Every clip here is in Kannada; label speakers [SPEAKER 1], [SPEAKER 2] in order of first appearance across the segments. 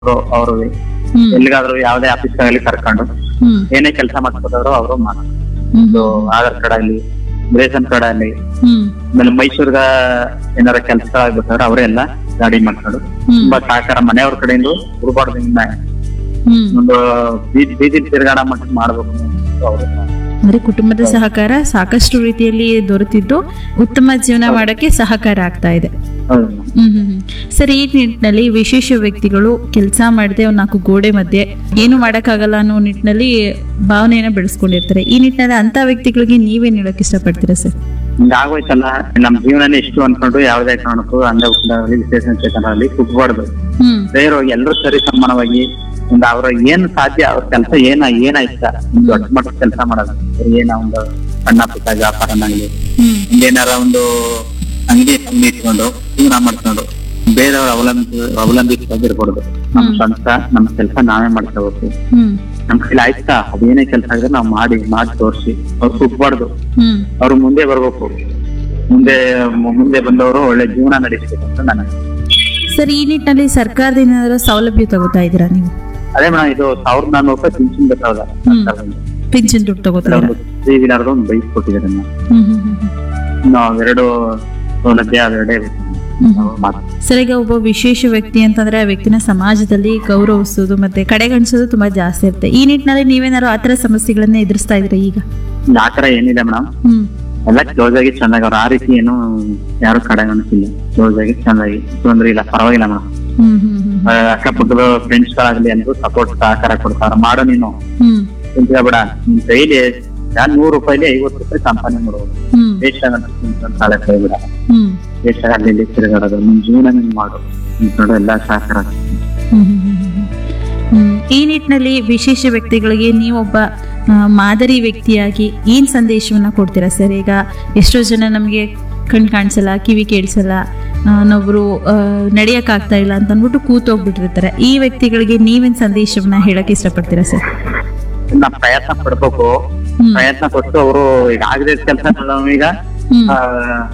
[SPEAKER 1] ಅವರು
[SPEAKER 2] ಹ್ಮ್
[SPEAKER 1] ಎಲ್ಲಿಗಾದ್ರೂ ಯಾವ್ದೇ ಆಫೀಸ್ ಆಗಲಿ ಕರ್ಕೊಂಡು
[SPEAKER 2] ಹ್ಮ್
[SPEAKER 1] ಏನೇ ಕೆಲಸ ಮಾಡ್ಕೊತಾರೋ ಅವರು ಮಾಡ್ತಾರೆ
[SPEAKER 2] ಹ್ಮ್
[SPEAKER 1] ಇದು ಆಧಾರ್ ಕಾರ್ಡ್ ಆಗ್ಲಿ ರೇಷನ್ ಕಾರ್ಡ್ ಆಗ್ಲಿ
[SPEAKER 2] ಹ್ಮ್
[SPEAKER 1] ಆಮೇಲೆ ಮೈಸೂರ್ಗ ಏನಾರ ಕೆಲಸ ಆಗ್ಬೇಕಾದ್ರೆ ಅವರೇ ಎಲ್ಲ ಗಾಡಿ ಮಾಡ್ಕೊಂಡು
[SPEAKER 2] ಹ್ಮ್
[SPEAKER 1] ತುಂಬಾ ಸಹಕಾರ ಮನೆಯವ್ರ ಕಡೆಯಿಂದ ಹುಡುಬಾರ್ದಿಂದ
[SPEAKER 2] ಹ್ಮ್
[SPEAKER 1] ಒಂದು ಬೀದಿ ಬೀದಿ ತಿರುಗಾಡ ಮಟ್ಟ ಮಾಡ್ಬೇಕು ಅಂತ ಅವ್ರು
[SPEAKER 2] ಅಂದ್ರೆ ಕುಟುಂಬದ ಸಹಕಾರ ಸಾಕಷ್ಟು ರೀತಿಯಲ್ಲಿ ದೊರೆತಿದ್ದು ಉತ್ತಮ ಜೀವನ ಮಾಡಕ್ಕೆ ಸಹಕಾರ ಆಗ್ತಾ ಇದೆ
[SPEAKER 1] ಹೌದು
[SPEAKER 2] ಹ್ಮ್ ಹ್ಮ್ ಹ್ಮ್. ಸರ್ ಈ ನಿಟ್ಟಿನಲ್ಲಿ ವಿಶೇಷ ವ್ಯಕ್ತಿಗಳು ಕೆಲಸ ಮಾಡದೆ ಒಂದ್ ನಾಲ್ಕು ಗೋಡೆ ಮಧ್ಯೆ ಏನು ಮಾಡಕ್ಕಾಗಲ್ಲ ಅನ್ನೋ ನಿಟ್ಟಿನಲ್ಲಿ ಭಾವನೆಯನ್ನ ಬೆಳೆಸ್ಕೊಂಡಿರ್ತಾರೆ ಈ ನಿಟ್ಟಿನಲ್ಲಿ ಅಂತ ವ್ಯಕ್ತಿಗಳಿಗೆ ನೀವೇನ್ ಹೇಳಕ್ ಇಷ್ಟಪಡ್ತೀರಾ ಸರ್
[SPEAKER 1] ಹಿಂಗ ಆಗೋಯ್ತಲ್ಲ ನಮ್ ಜೀವನನೇ ಇಷ್ಟು ಅನ್ಕೊಂಡು ಯಾವ್ದೇ ಕಾರಣಕ್ಕೂ ಅಂಧವಿಕಲಾಗಲಿ ವಿಶೇಷ ಚೇತನರಲ್ಲಿ ಕುಗ್ಬಾರ್ದು
[SPEAKER 2] ಹ್ಮ್
[SPEAKER 1] ಧೈರ್ಯವಾಗಿ ಎಲ್ಲರೂ ಸರಿ ಸಮಾನವಾಗಿ ಒಂದು ಅವ್ರ ಏನ್ ಸಾಧ್ಯ ಅವ್ರ ಕೆಲಸ ಏನ ಏನಾಯ್ತ ಒಂದು ದೊಡ್ಡ ಮಟ್ಟದ ಕೆಲಸ ಮಾಡೋದು ಅವ್ರು ಏನ ಒಂದು ಸಣ್ಣ ಪುಟ್ಟ ವ್ಯಾಪಾರನಾಗ್ಲಿ
[SPEAKER 2] ಹ್ಮ್
[SPEAKER 1] ಏನಾರ ಒಂದು ಅಂಗಡಿ ಅಂಗಡಿ ಇಟ್ಕೊಂಡು ಜೀವನ ಮಾಡ್ಕೊಂಡು ಬೇರೆಯವ್ರ ಅವಲಂಬಿ ಅವಲಂಬಿಸೋದಿರ್ಬಾರ್ದು ನಮ್
[SPEAKER 2] ಹ್ಮ್.
[SPEAKER 1] ಸ್ವಂತ ನಮ್ ಕೆಲಸ ನಾವೇ ಮಾಡ್ಕೋಬೇಕು
[SPEAKER 2] ಹ್ಮ್
[SPEAKER 1] ನಮ್ ಕೈಲಿ ಆಯ್ತಾ ಅದೇನೇ ಕೆಲಸ ಆಗಿದ್ರೆ ನಾವ್ ಮಾಡಿ ಮಾಡಿ ತೋರಿಸಿ ಅವ್ರು ಕುಗ್ಬಾರ್ದು
[SPEAKER 2] ಹ್ಮ್
[SPEAKER 1] ಅವ್ರು ಮುಂದೆ ಬರ್ಬೇಕು ಮುಂದೆ ಮುಂದೆ ಬಂದವರು ಒಳ್ಳೆ ಜೀವನ ನಡೆಸ್ಬೇಕು ಅಂತ ನನಗೆ
[SPEAKER 2] ಸರ್ ಈ ನಿಟ್ಟಿನಲ್ಲಿ ಸರ್ಕಾರದಿಂದ ಏನಾದ್ರು ಸೌಲಭ್ಯ ತಗೋತಾ ಇದ್ದೀರಾ ನೀವು
[SPEAKER 1] ಅದೇ ಮೇಡಮ್ ಇದು ಸಾವಿರದ ನಾನ್ನೂರು ರೂಪಾಯಿ ಪಿಂಚಣಿ ಬರ್ತಾವಲ್ಲ
[SPEAKER 2] ಹ್ಮ್. ಪಿಂಚನ್ ದುಡ್ಡು ತಗೋತಾ
[SPEAKER 1] ಒಂದು ತ್ರೀ ವೀಲರ್ ಒಂದು ಬೈಕ್ ಕೊಟ್ಟಿದ್ದಾರೆ ನಾವು
[SPEAKER 2] ಹ್ಮ್ ಹ್ಮ್ ಹ್ಮ್ ಹ್ಮ್.
[SPEAKER 1] ಇನ್ನು ಅವೆರಡು ಸೌಲಭ್ಯ ಅವೆರಡೇ
[SPEAKER 2] ಹ್ಮ್.
[SPEAKER 1] ನಾವು ಮಾತು
[SPEAKER 2] ಸರ್ ಈಗ ಒಬ್ಬ ವಿಶೇಷ ವ್ಯಕ್ತಿ ಅಂತಂದ್ರೆ ಆ ವ್ಯಕ್ತಿನ ಸಮಾಜದಲ್ಲಿ ಗೌರವಿಸೋದು ಮತ್ತೆ ಕಡೆಗಣಿಸೋದು ತುಂಬಾ ಜಾಸ್ತಿ ಇರುತ್ತೆ ಈ ನಿಟ್ಟಿನಲ್ಲಿ ನೀವೇನಾದ್ರು ಆತರ ಸಮಸ್ಯೆಗಳನ್ನ ಎದುರಿಸ್ತಾ ಇದ್ದೀರಾ ಈಗ
[SPEAKER 1] ಆತರ ಏನಿಲ್ಲ ಮೇಡಮ್
[SPEAKER 2] ಹ್ಮ್
[SPEAKER 1] ಎಲ್ಲ ಕ್ಲೋಸ್ ಆಗಿ ಚೆನ್ನಾಗಿ ಅವ್ರ ಆ ರೀತಿ ಏನು ಯಾರು ಕಡೆಗಣಿಸಿಲ್ಲ ಕ್ಲೋಸ್ ಆಗಿ ಚೆನ್ನಾಗಿ ತೊಂದ್ರೆ ಇಲ್ಲ ಪರವಾಗಿಲ್ಲ ಮೇಡಮ್
[SPEAKER 2] ಹ್ಮ್ ಹ್ಮ್ ಹ್ಮ್
[SPEAKER 1] ಅಕ್ಕಪಕ್ಕದ ಫ್ರೆಂಡ್ಸ್ ಗಳಾಗ್ಲಿ ಎಲ್ಲರೂ ಸಪೋರ್ಟ್ ಸಹಕಾರ ಕೊಡ್ತಾರ ಮಾಡೋ ನೀನು
[SPEAKER 2] ಹ್ಮ್
[SPEAKER 1] ಚಿಂತೆ ಬೇಡ ನಿನ್ ಕೈಲಿ ಯಾರು ನೂರು ರೂಪಾಯಿಲಿ ಐವತ್ತು ರೂಪಾಯಿ ಸಂಪಾದನೆ ಮಾಡೋದು
[SPEAKER 2] ಹ್ಮ್
[SPEAKER 1] ವೇಸ್ಟ್ ಆಗಂತ ತಾಳೆ ಕೈ ಬಿಡ
[SPEAKER 2] ಹ್ಮ್
[SPEAKER 1] ವೇಸ್ಟ್ ಅಲ್ಲಿ ಇಲ್ಲಿ ತಿರುಗಾಡೋದು ನಿನ್ ಜೀವನ ನೀನ್ ಮಾಡು ನಿನ್ ನೋಡು ಎಲ್ಲ ಸಹಕಾರ
[SPEAKER 2] ಹ್ಮ್ ಹ್ಮ್ ಹ್ಮ್ ಹ್ಮ್ ಹ್ಮ್. ಈ ನಿಟ್ಟಿನಲ್ಲಿ ವಿಶೇಷ ವ್ಯಕ್ತಿಗಳಿಗೆ ನೀವೊಬ್ಬ ಆ, ಮಾದರಿ ವ್ಯಕ್ತಿಯಾಗಿ ಏನ್ ಸಂದೇಶವನ್ನ ಕೊಡ್ತೀರಾ ಸರ್ ಈಗ ಎಷ್ಟೋ ಜನ ನಮಗೆ ಕಣ್ ಕಾಣಿಸಲ್ಲ ಕಿವಿ ಕೇಳಿಸಲ್ಲ ನಾವೊಬ್ರು ನಡೆಯಕ್ ಆಗ್ತಾ ಇಲ್ಲ ಅಂತ ಅಂದ್ಬಿಟ್ಟು ಕೂತೋಗ್ಬಿಟ್ಟಿರ್ತಾರೆ ಈ ವ್ಯಕ್ತಿಗಳಿಗೆ ನೀವೇನ್ ಸಂದೇಶವನ್ನ ಹೇಳಕ್ ಇಷ್ಟಪಡ್ತೀರಾ ಸರ್
[SPEAKER 1] ನಾವ್ ಪ್ರಯತ್ನ ಪಡ್ಬೇಕು
[SPEAKER 2] ಹ್ಮ್
[SPEAKER 1] ಪ್ರಯತ್ನ ಪಟ್ಟು ಅವರು ಈಗ ಆಗದೆ ಕೆಲಸ ಈಗ
[SPEAKER 2] ಹ್ಮ್
[SPEAKER 1] ಆ,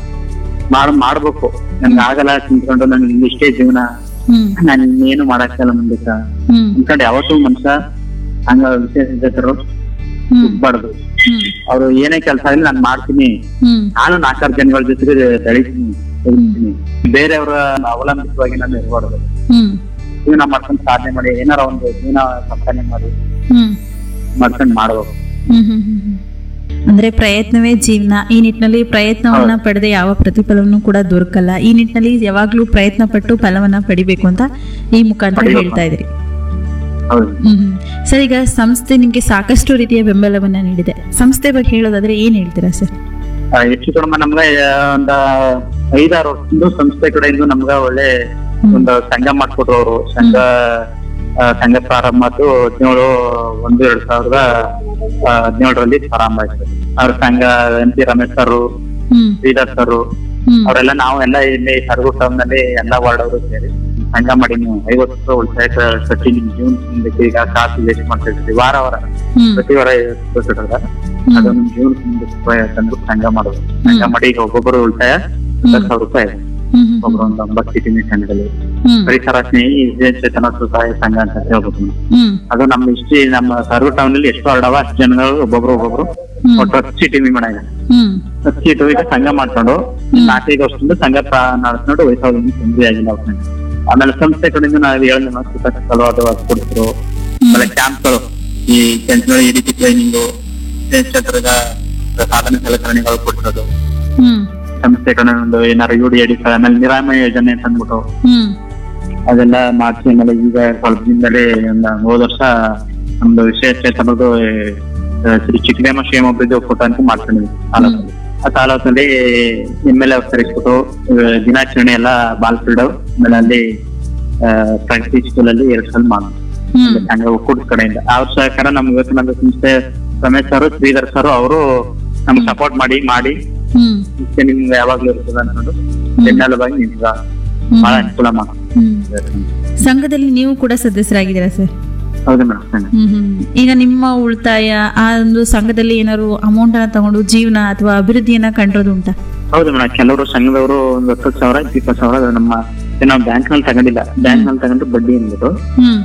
[SPEAKER 1] ಮಾಡ್ ಮಾಡ್ಬೇಕು ನನ್ಗೆ ಆಗಲ್ಲ ತಿಂತ್ಕೊಂಡು ನನ್ಗೆ ಇಷ್ಟೇ ಜೀವನ
[SPEAKER 2] ಹ್ಮ್
[SPEAKER 1] ನಾನು ಇನ್ನೇನು ಮಾಡಕ್ಕಾಗಲ್ಲ ಮುಂದಕ್ಕ
[SPEAKER 2] ಹ್ಮ್
[SPEAKER 1] ಅನ್ಕೊಂಡು ಯಾವತ್ತೂ ಮನುಷ್ಯ ಹಂಗ ವಿಶೇಷರು
[SPEAKER 2] ಹ್ಮ್
[SPEAKER 1] ಇರ್ಬಾರ್ದು
[SPEAKER 2] ಹ್ಮ್
[SPEAKER 1] ಅವ್ರು ಏನೇ ಕೆಲಸ ಆಗಲಿ ನಾನು ಮಾಡ್ತೀನಿ
[SPEAKER 2] ಹ್ಮ್
[SPEAKER 1] ನಾನು ನಾಲ್ಕಾರು ಜನಗಳ ಜೊತೆಗೆ ಬೆಳಿತೀನಿ ಬೆಳಿತೀನಿ ಬೇರೆಯವರ ಅವಲಂಬಿತವಾಗಿ ನಾನು ಇರಬಾರ್ದು
[SPEAKER 2] ಹ್ಮ್
[SPEAKER 1] ಜೀವನ ಮಾಡ್ಕೊಂಡು ಸಾಧನೆ ಮಾಡಿ ಏನಾರ ಒಂದು ಜೀವನ ಸಂಪಾದನೆ ಮಾಡಿ
[SPEAKER 2] ಹ್ಮ್
[SPEAKER 1] ಮಾಡ್ಕೊಂಡು ಮಾಡ್ಬೇಕು
[SPEAKER 2] ಹ್ಮ್ ಹ್ಮ್ ಹ್ಮ್ ಹ್ಮ್. ಅಂದ್ರೆ ಪ್ರಯತ್ನವೇ ಜೀವನ ಈ ನಿಟ್ಟಿನಲ್ಲಿ ಪ್ರಯತ್ನವನ್ನ ಪಡೆದ ಯಾವ ಪ್ರತಿಫಲವನ್ನು ಕೂಡ ದೊರಕಲ್ಲ ಈ ನಿಟ್ಟಿನಲ್ಲಿ ಯಾವಾಗ್ಲೂ ಪ್ರಯತ್ನ ಪಟ್ಟು ಫಲವನ್ನ ಪಡಿಬೇಕು ಅಂತ ಈ ಮುಖಾಂತರ
[SPEAKER 1] ಪಡಿಬೇಕು.
[SPEAKER 2] ಹೇಳ್ತಾ ಇದ್ರಿ
[SPEAKER 1] ಹೌದು
[SPEAKER 2] ಹ್ಮ್ ಹ್ಮ್. ಸರ್ ಈಗ ಸಂಸ್ಥೆ ನಿಮ್ಗೆ ಸಾಕಷ್ಟು ರೀತಿಯ ಬೆಂಬಲವನ್ನ ನೀಡಿದೆ ಸಂಸ್ಥೆ ಬಗ್ಗೆ ಹೇಳೋದಾದ್ರೆ ಏನ್ ಹೇಳ್ತೀರಾ ಸರ್
[SPEAKER 1] ಆ, ಹೆಚ್ಚು ಕಡಿಮೆ ನಮ್ಗ ಆ, ಒಂದ ಐದಾರು ವರ್ಷದಿಂದ ಸಂಸ್ಥೆ ಕಡೆಯಿಂದ ನಮ್ಗ ಒಳ್ಳೆ ಒಂದು ಸಂಘ ಮಾಡ್ಕೊಟ್ರು ಅವರು ಸಂಘ ಆ, ಸಂಘ ಪ್ರಾರಂಭ ಆಯ್ತು ಹದಿನೇಳು ಒಂದು ಎರಡ್ ಸಾವಿರದ ಆ, ಹದಿನೇಳರಲ್ಲಿ ಪ್ರಾರಂಭ ಆಯ್ತು ಅವ್ರ ಸಂಘ M P Ramesh sir
[SPEAKER 2] hmm
[SPEAKER 1] Shridhar sir
[SPEAKER 2] hmm
[SPEAKER 1] ಅವರೆಲ್ಲ ನಾವು ಎಲ್ಲ ಇಲ್ಲಿ ಸರ್ಗು ಟೌನ್ ನಲ್ಲಿ ಎಲ್ಲಾ ವಾರ್ಡ್ ಅವರು ಸೇರಿ ಸಂಘ ಮಾಡಿ ನೀವು ಐವತ್ತು ರೂಪಾಯಿ ಉಳಿತಾಯ ಕಟ್ಟಿ ನಿಮ್ ಜೀವನ ಮುಂದಕ್ಕೆ ಈಗ ಕಾಸು ವೇಸ್ಟ್ ಮಾಡ್ತಾ ಇರ್ತೀವಿ ವಾರ ವಾರ
[SPEAKER 2] ಹ್ಮ್
[SPEAKER 1] ಪ್ರತಿ ವಾರ ಐವತ್ತು ರೂಪಾಯಿ ಕಟ್ಟೋದ ಅದು ನಿಮ್ ಜೀವನ ಮುಂದಕ್ಕೆ ತಂದು ಸಂಘ ಮಾಡೋದು ಸಂಘ ಮಾಡಿ ಈಗ ಒಬ್ಬೊಬ್ಬರು ಉಳಿತಾಯ ಹತ್ತು ಸಾವಿರ ರೂಪಾಯಿ ಇದೆ.
[SPEAKER 2] ಹ್ಮ್ ಹ್ಮ್
[SPEAKER 1] ಒಬ್ಬರು ಒಂದು ಒಂಬತ್ತು ಸಿಟಿ ಸಂಘದಲ್ಲಿ
[SPEAKER 2] ಹ್ಮ್
[SPEAKER 1] ಪರಿಸರ ಸ್ನೇಹಿ ವಿಜಯ ಚೇತನ ಸ್ವಸಹಾಯ ಸಂಘ ಅಂತ ಹೇಳ್ಬೋದು ನಾವು.
[SPEAKER 2] ಹ್ಮ್
[SPEAKER 1] ಅದು ನಮ್ಮ ಇಷ್ಟು ನಮ್ಮ ಸರ್ವ ಟೌನ್ ಅಲ್ಲಿ ಎಷ್ಟು ಹರಡವ ಅಷ್ಟು ಜನಗಳು ಒಬ್ಬೊಬ್ರು ಒಬ್ಬೊಬ್ರು
[SPEAKER 2] ಹ್ಮ್
[SPEAKER 1] ಒಟ್ಟು ಹತ್ತು ಸಿಟಿ ಮಾಡಾಗ
[SPEAKER 2] ಹ್ಮ್
[SPEAKER 1] ಹತ್ತು ಸೀಟು ಈಗ ಸಂಘ ಮಾಡ್ಕೊಂಡು ನಾಲ್ಕೈದು ವರ್ಷದಿಂದ ಸಂಘ ಪ್ರಾ- ನಡೆಸ್ಕೊಂಡು ವಯಸ್ಸಾಗಿ ತೊಂದರೆ ಆಗಿಲ್ಲ ಅವ್ರ ಸಂಘ. ಆಮೇಲೆ ಸಂಸ್ಥೆ ಕಡೆಯಿಂದ ನಾವು ಏಳು ಮಾಸ ಸಲವಾದ ಕೊಡ್ತರು ಆಮೇಲೆ ಕ್ಯಾಂಪ್ಗಳು ಈ ಕೆಂಚಗಳು ಈ ರೀತಿ ಟ್ರೈನಿಂಗು ಕ್ಷೇತ್ರದ ಸಾಧನ ಸಲಕರಣೆಗಳು ಕೊಡ್ಸೋದು
[SPEAKER 2] ಹ್ಮ್
[SPEAKER 1] ಸಂಸ್ಥೆ ಕಡೆ ಒಂದು ಏನಾರು ಯು ಡಿ ಎಡಿ ಆಮೇಲೆ ನಿರಾಮಯ ಯೋಜನೆ ಅಂತ ಅಂದ್ಬಿಟ್ಟು
[SPEAKER 2] ಹ್ಮ್
[SPEAKER 1] ಅದೆಲ್ಲ ಮಾಡಿಸಿ ಆಮೇಲೆ ಈಗ ಸ್ವಲ್ಪ ದಿನದಲ್ಲಿ ಒಂದು ಹೋದ ವರ್ಷ ನಮ್ದು ವಿಶೇಷ ಚೇತನದ್ದು ಆ, ಶ್ರೀ ಚಿಕ್ಕದೇಮ ಶಿವಮೊಗ್ಗದ್ದು ಫೋಟೋ ಅಂತ ಮಾಡ್ಕೊಂಡಿದ್ವಿ ತಾಲೂಕಲ್ಲಿ ಆ ತಾಲೂಕಲ್ಲಿ ಎಮ್ ಎಲ್ ಎ ಕರೆಸ್ಬಿಟ್ಟು ಆ, ದಿನಾಚರಣೆ ಎಲ್ಲ ಬಾಲ್ ಫೀಲ್ಡ್ ಆಮೇಲೆ ಅಲ್ಲಿ ಆ, ಪ್ರಗತಿ ಸ್ಕೂಲ್ ಅಲ್ಲಿ ಎರಡು ಸಲ ಮಾಡಿದ್ವಿ
[SPEAKER 2] ಹ್ಮ್
[SPEAKER 1] ಹಂಗ ಒಕ್ಕೂಟ ಕಡೆಯಿಂದ ಅವ್ರ ಸಹಕಾರ ನಮ್ಗೆ ವಿವೇಕಾನಂದ ಸಂಸ್ಥೆ ರಮೇಶ್ ಸರ್ ಶ್ರೀಧರ್ ಸರ್ ಅವರು ನಮ್ಗೆ ಸಪೋರ್ಟ್ ಮಾಡಿ ಮಾಡಿ
[SPEAKER 2] ಹ್ಮ್
[SPEAKER 1] ಇಷ್ಟೇ ನಿಮ್ಗೆ ಯಾವಾಗ್ಲೂ ಇರ್ತದೆ ಅನ್ಕೊಂಡು ಬೆನ್ನೆಲುಬಾಗಿ ನಿಮ್ಗ ಬಹಳ ಅನುಕೂಲ ಮಾಡಿ
[SPEAKER 2] ಹ್ಮ್ ಸಂಘದಲ್ಲಿ ನೀವು ಕೂಡ ಸದಸ್ಯರಾಗಿದ್ದೀರಾ ಸರ್
[SPEAKER 1] ಹೌದು ಮೇಡಮ್
[SPEAKER 2] ಹ್ಮ್ ಹ್ಮ್. ಈಗ ನಿಮ್ಮ ಉಳಿತಾಯ ಆ ಒಂದು ಸಂಘದಲ್ಲಿ ಏನಾದ್ರು ಅಮೌಂಟ್ ಅನ್ನ ತಗೊಂಡು ಜೀವನ ಅಥವಾ ಅಭಿವೃದ್ಧಿಯನ್ನ ಕಂಡಿರೋದು ಉಂಟಾ
[SPEAKER 1] ಹೌದು ಮೇಡಮ್ ಕೆಲವರು ಸಂಘದವರು ಒಂದು ಹತ್ತು ಸಾವಿರ ಇಪ್ಪತ್ತು ಸಾವಿರ ನಮ್ಮ ನಾವು ಬ್ಯಾಂಕ್ ನಲ್ಲಿ ತಗೊಂಡಿಲ್ಲ ಬ್ಯಾಂಕ್ ನಲ್ಲಿ ತಗೊಂಡ್ರೆ ಬಡ್ಡಿ ಅಂದ್ಬಿಟ್ಟು
[SPEAKER 2] ಹ್ಮ್